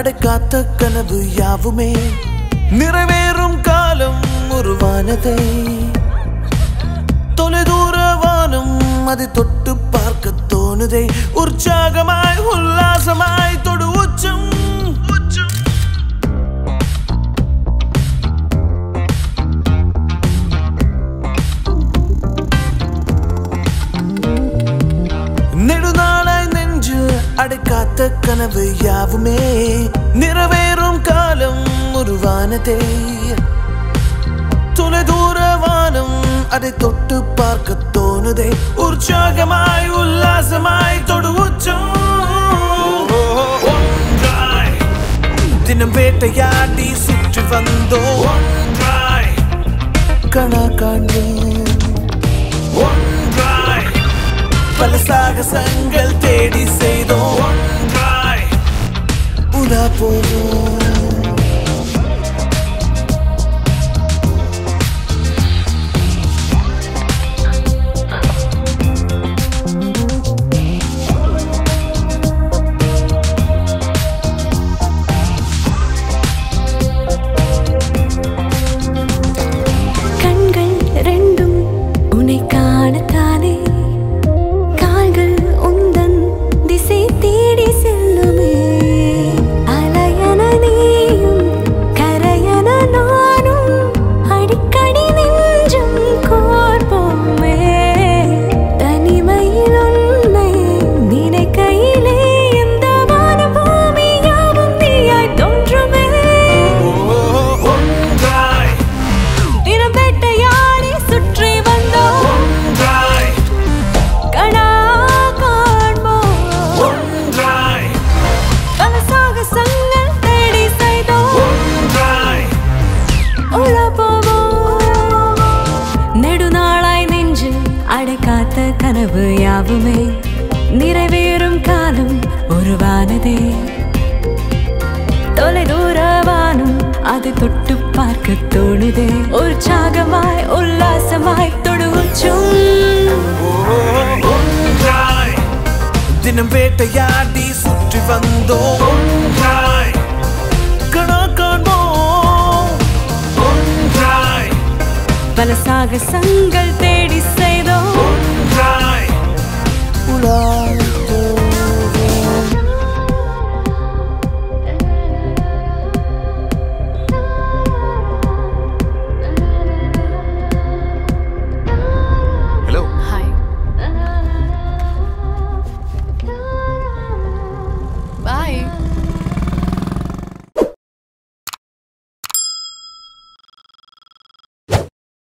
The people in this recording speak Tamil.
அடைக்காத்த கனவு யாவுமே நிறைவேறும் காலம் உருவானதே தொலைதூர வானம் அதை தொட்டு பார்க்க தோணுதே உற்சாகமாய் உல்லாசமாய் தொடு உச்சம் உச்சம் நெடுநாளாய் நெஞ்சு அடைக்காத்த கனவு யாவுமே நிறைவேறும் காலம் உருவானதே தொலைதூர வானம் அதை தொட்டு பார்க்க தோணுதே உற்சாகமாய் உல்லாசமாய் தொடு உச்சம் ஒன்றாய் தினம் வேட்டையாடி சுற்றி வந்தோம் ஒன்றாய் கணா காண்பேன் ஒன்றாய் பல சாகசங்கள் தேடி செய்தோம் ஒன்றாய் உலா போவோம் கண்கள் ரெண்டும் உன்னை காணத்தானே கால்கள் உந்தன் திசை தேடி செல்லுமே அலையன நீயும் கரையன நானும் அடிக்கடி நெஞ்சம் கோர்ப்போமே தனிமையில் உன்னை நினைக்கையிலே இந்த வானம் பூமி யாவும் நீயாய் தோன்றுமே ஒன்றாய் தினம் வேட்டையாடி சுற்றி வந்தோம் ஒன்றாய் கணா காண்போம் ஒன்றாய் பல சாகசங்கள் தேடி செய்தோம் ஒன்றாய் உள்ள போவோம் நெடுநாளாய் நெஞ்சு அடைக்காத்த கனவு யாவுமே நிறைவேறும் காலம் உருவானதே தொலைதூர வானம் அதை தொட்டு பார்க்க தோணுதே உற்சாகமாய் உல்லாசமாய் தொடு உச்சம் ஒன்றாய் தினம் வேட்டையாடி சுற்றி வந்தோம் ஒன்றாய் கணா காண்போம் ஒன்றாய் பல சாகசங்கள் தேடி செய்தோம் ஒன்றாய் உலா